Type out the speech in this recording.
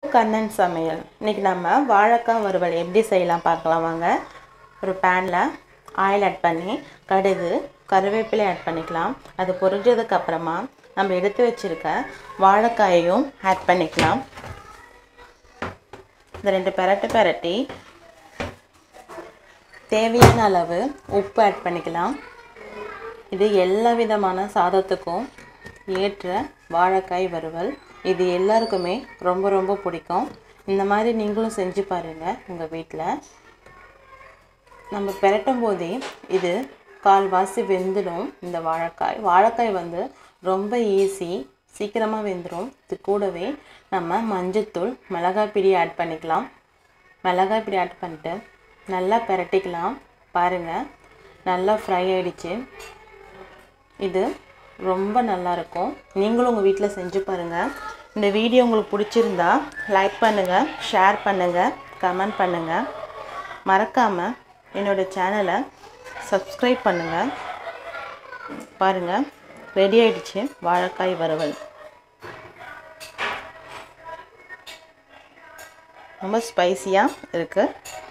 கண்ணன் சமையல் இன்னைக்கு நம்ம வாழைக்காய் வறுவல் எப்படி செய்யலாம் பார்க்கலாம் வாங்க ஒரு பேனில் ஆயில் ஆட் பண்ணி கடுகு கருவேப்பிலை ஆட் பண்ணிக்கலாம் அது பொரிஞ்சதுக்கு அப்புறமா நம்ம எடுத்து வச்சிருக்க வாழைக்காயையும் ஆட் பண்ணிக்கலாம் இந்த ரெண்டு பெரட்டு பெரட்டி தேவையான அளவு உப்பு ஆட் பண்ணிக்கலாம் இது எல்லா விதமான சாதத்துக்கும் ஏற்ற வாழைக்காய் வறுவல் இது எல்லாருக்குமே ரொம்ப ரொம்ப பிடிக்கும் இந்த மாதிரி நீங்களும் செஞ்சு பாருங்கள் உங்கள் வீட்டில் நம்ம பெரட்டும் போதே இது கால்வாசி வெந்துடும் இந்த வாழைக்காய் வாழைக்காய் வந்து ரொம்ப ஈஸி சீக்கிரமாக வெந்துடும் இது கூடவே நம்ம மஞ்சத்தூள் மிளகாய் பிடி ஆட் பண்ணிக்கலாம் மிளகாய் பிடி ஆட் பண்ணிட்டு நல்லா பெரட்டிக்கலாம் பாருங்கள் நல்லா ஃப்ரை ஆயிடுச்சு இது ரொம்ப நல்லாயிருக்கும் நீங்களும் உங்கள் வீட்டில் செஞ்சு பாருங்கள் இந்த வீடியோ உங்களுக்கு பிடிச்சிருந்தா லைக் பண்ணுங்கள் ஷேர் பண்ணுங்கள் கமெண்ட் பண்ணுங்கள் மறக்காமல் என்னோடய சேனலை சப்ஸ்கிரைப் பண்ணுங்கள் பாருங்கள் ரெடி ஆயிடுச்சு வாழைக்காய் வறுவல் ரொம்ப ஸ்பைசியாக இருக்குது